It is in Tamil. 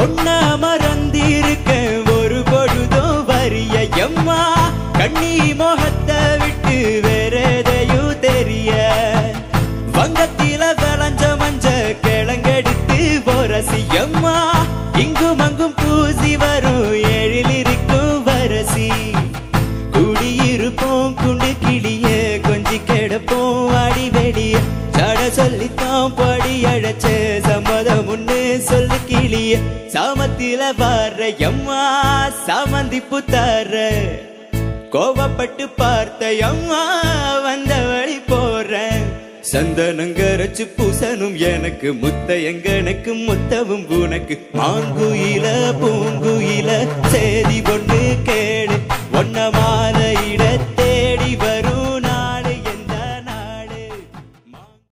ஒன்ன மறந்திருக்க ஒரு பொழுதும் வரிய எம்மா கண்ணி மோகத்தை விட்டு வேற எதையும் தெரிய வங்கத்தில விளைஞ்ச மஞ்ச கிழங்கெடுத்து போரசி எம்மா இங்கும் அங்கும் பூசி வரும் எழில் இருக்கும் வரசி குடியிருப்போம் குண்டு கிளிய கொஞ்சி கிடப்போம் அடி வெடிய சட சொல்லித்தான் படி அழைச்ச சம்மதம் ஒண்ணு சொல்லு கிளிய சாமத்தில வர எம்மா சாமந்தி புத்தார கோவப்பட்டு பார்த்த அம்மா வந்த வழி போறேன் சந்தனங்கரைச்சு பூசணும் எனக்கு முத்த எங்கனுக்கு முத்தவும் உனக்கு மாங்குயில பூங்குயில சேதி கொண்டு கேடு ஒன்ன